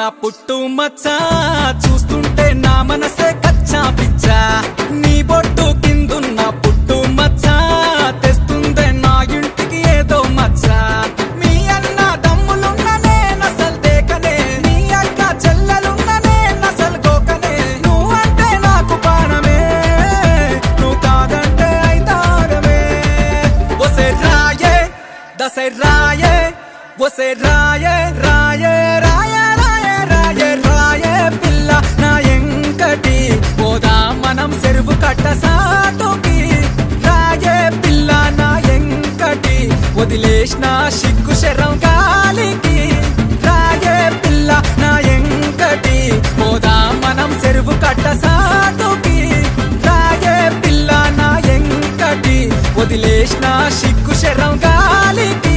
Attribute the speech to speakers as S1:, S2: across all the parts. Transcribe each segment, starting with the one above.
S1: పుట్టు మచ్చ చూస్తుంటే నా మనసే కచ్చా పిచ్చా నీ బొట్టు కిందున్న పుట్టు మచ్చ తెస్తుందే నా ఇంటికి ఏదో మచ్చ మీ అన్న దమ్ములున్ననే నసల్ దేకనే నీ అక్క చెల్లెలున్ననే నసల్ గోకనే నువ్వంటే నాకు పానమే నువ్వు కాదంటే అయితారమే ఒసే రాయే దసే రాయే ఒసే రాయే రాయే రాయే రాయే రాయే రాయే పిల్ల నా ఎంకటి పోదా మనం చెరువు కట్ట సాటుకి రాయే పిల్ల నా ఎంకటి వదిలేసిన సిగ్గు శరం గాలికి రాయే పిల్ల నా ఎంకటి పోదా మనం చెరువు కట్ట సాటుకి రాయే పిల్ల నా ఎంకటి వదిలేసిన సిగ్గు శరం గాలికి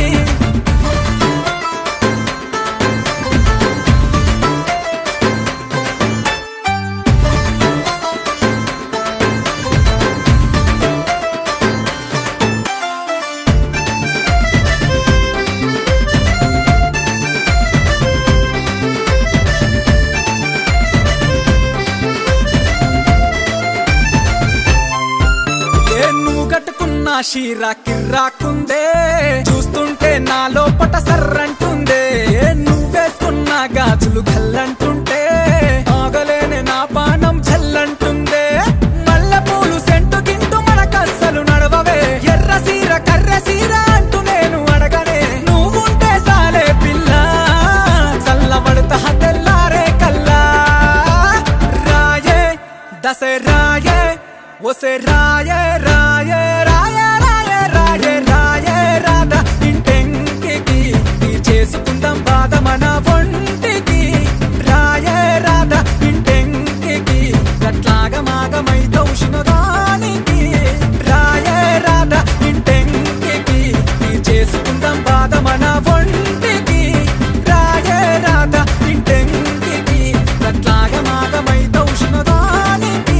S1: ఏ నువ్వు కట్టుకున్న షీరా కిర్రాకుందే చూస్తుంటే నా లోపట సర్రంటుందే ఏ నువ్వేసుకున్న గాజులు గల్లంటుంటే ఆగలేని నా పానం చల్లంటుందే మల్లె పూలు సెంటు గింటు మనకస్సలు నడవవే ఎర్ర సీర కర్రె సీర అంటూ నేను అడగనే నువ్వుంటే సాలే పిల్ల చల్లబడతా తెల్లారే కల్లా రాయే దసే రాయే ఒసే రాయే రాయే రాయే రాయే రాయే రాయే రాధ ఇంటెంకికి నీ చేసుకుందాం బాధ మన ఒంటికి రాయే రాధ ఇంటెంకికి గట్లాగ మాగమై దౌషిన దానికి రాయే రాధ ఇంటెంకికి నీ చేసుకుందాం బాధ మన ఒంటికి రాయే రాధ ఇంటెంకికి గట్లాగ మాగమై దౌషిన దానికి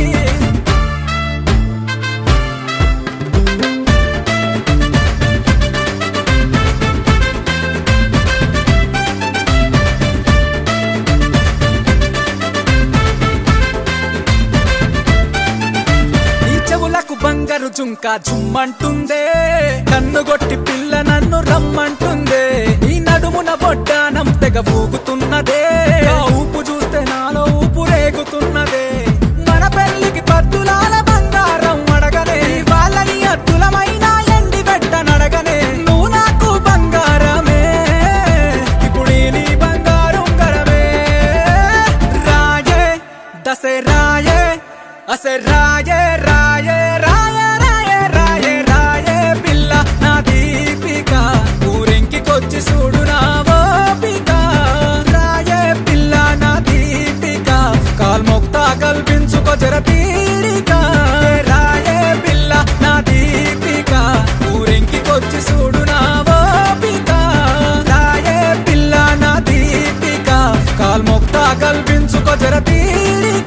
S1: ఈ చెవులకు బంగారు జుంక జుమ్మంటుందే కన్ను గొట్టి పిల్ల నన్ను రమ్మంటుందే ఈ నడుమున బొడ్డానం తెగ ఊగుతున్నదే ఆ ఊపు చూస్తే నాలో ఊపు రేగుతున్నదే మన పెళ్లికి పద్దులాల బంగారం అడగనే వాళ్ళని అద్దులమైన ఎండి పెట్ట నడగనే నువ్వు నాకు బంగారమే ఇప్పుడు ఈ నీ బంగారం గరమే రాయే దసే రాయే అసే రాయే రాయే రాయే రాయే రాయే రాయే పిల్ల నా దీపిక ఊరింకికొచ్చి చూడు నా ఓపిక రాయే పిల్ల నా దీపిక కాల్మొక్తా కల్పించుకో జర తీరిక రాయే పిల్ల నా దీపిక ఊరింకికొచ్చి చూడు నా ఓపిక రాయే పిల్ల నా దీపిక కాల్మొక్తా కల్పించుకో జర తీరిక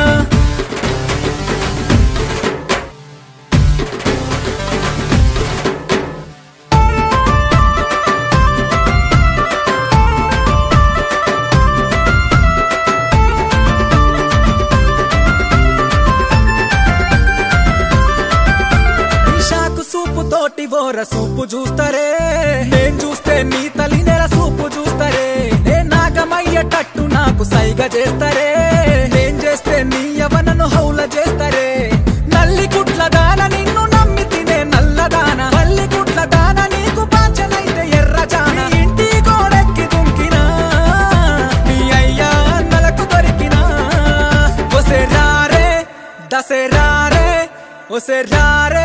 S1: షాకు సూపు తోటి ఓర సూపు చూస్తారే నేను చూస్తే నీ తల్లి నెల సూపు చూస్తారే నే నాగమయ్యేటట్టు నాకు సైగ చేస్తారే నేను చేస్తే నీ యవనను హౌల చేస్తారే నల్లి కుట్ల దాన నిన్ను నమ్మి తినే నల్లదాన మల్లి కుట్ల దాన నీకు పాచనైతే ఎర్ర జాన ఇంటి గోడెక్కి దుంకినా నీ అయ్యా అన్నలకు దొరికినా ఒసే రారే దసే రారే ఒసే రారే